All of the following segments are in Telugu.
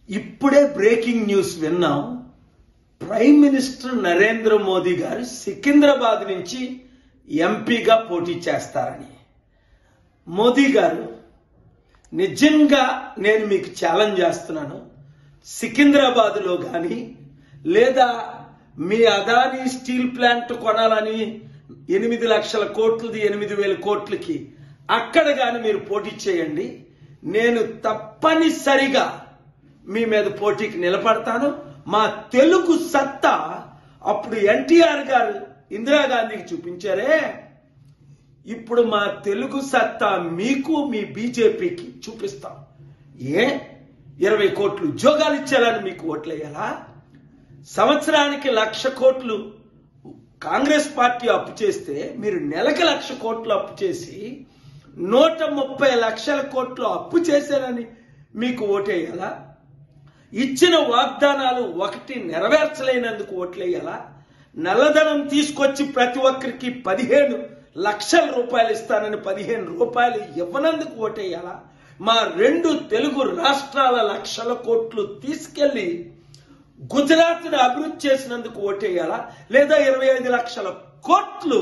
ఇప్పుడే బ్రేకింగ్ న్యూస్ విన్నాం ప్రైమ్ మినిస్టర్ నరేంద్ర మోదీ గారు సికింద్రాబాద్ నుంచి ఎంపీగా పోటీ చేస్తారని మోదీ గారు నిజంగా నేను మీకు ఛాలెంజ్ చేస్తున్నాను సికింద్రాబాద్లో కానీ లేదా మీ అదానీ స్టీల్ ప్లాంట్ కొనాలని ఎనిమిది లక్షల కోట్లది ఎనిమిది వేల కోట్లకి అక్కడ కానీ మీరు పోటీ చేయండి నేను తప్పనిసరిగా మీ మీద పోటీకి నిలబడతాను మా తెలుగు సత్తా అప్పుడు ఎన్టీఆర్ గారు ఇందిరాగాంధీకి చూపించారే ఇప్పుడు మా తెలుగు సత్తా మీకు మీ బీజేపీకి చూపిస్తాం ఏ ఇరవై కోట్లు ఉద్యోగాలు ఇచ్చారని మీకు ఓట్లేయాలా సంవత్సరానికి లక్ష కోట్లు కాంగ్రెస్ పార్టీ అప్పు చేస్తే మీరు నెలకి లక్ష కోట్లు అప్పు చేసి నూట ముప్పై లక్షల కోట్లు అప్పు చేశారని మీకు ఓటేయాలా ఇచ్చిన వాగ్దానాలు ఒకటి నెరవేర్చలేనందుకు ఓట్లేయాలా నల్లధనం తీసుకొచ్చి ప్రతి ఒక్కరికి పదిహేను లక్షల రూపాయలు ఇస్తానని పదిహేను రూపాయలు ఇవ్వనందుకు ఓటేయాలా మా రెండు తెలుగు రాష్ట్రాల లక్షల కోట్లు తీసుకెళ్లి గుజరాత్ను అభివృద్ధి చేసినందుకు ఓటేయాలా లేదా ఇరవై ఐదు లక్షల కోట్లు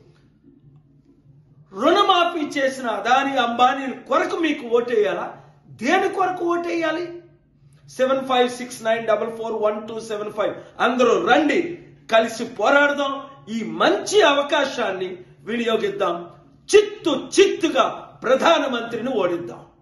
రుణమాఫీ చేసిన అదాని అంబానీ కొరకు మీకు ఓటేయాలా దేని కొరకు ఓటేయాలి seven five six nine double four one two seven five అందరూ రండి కలిసి పోరాడదాం ఈ మంచి అవకాశాన్ని వినియోగిద్దాం చిత్తు చిత్తుగా ప్రధానమంత్రిని ఓడిద్దాం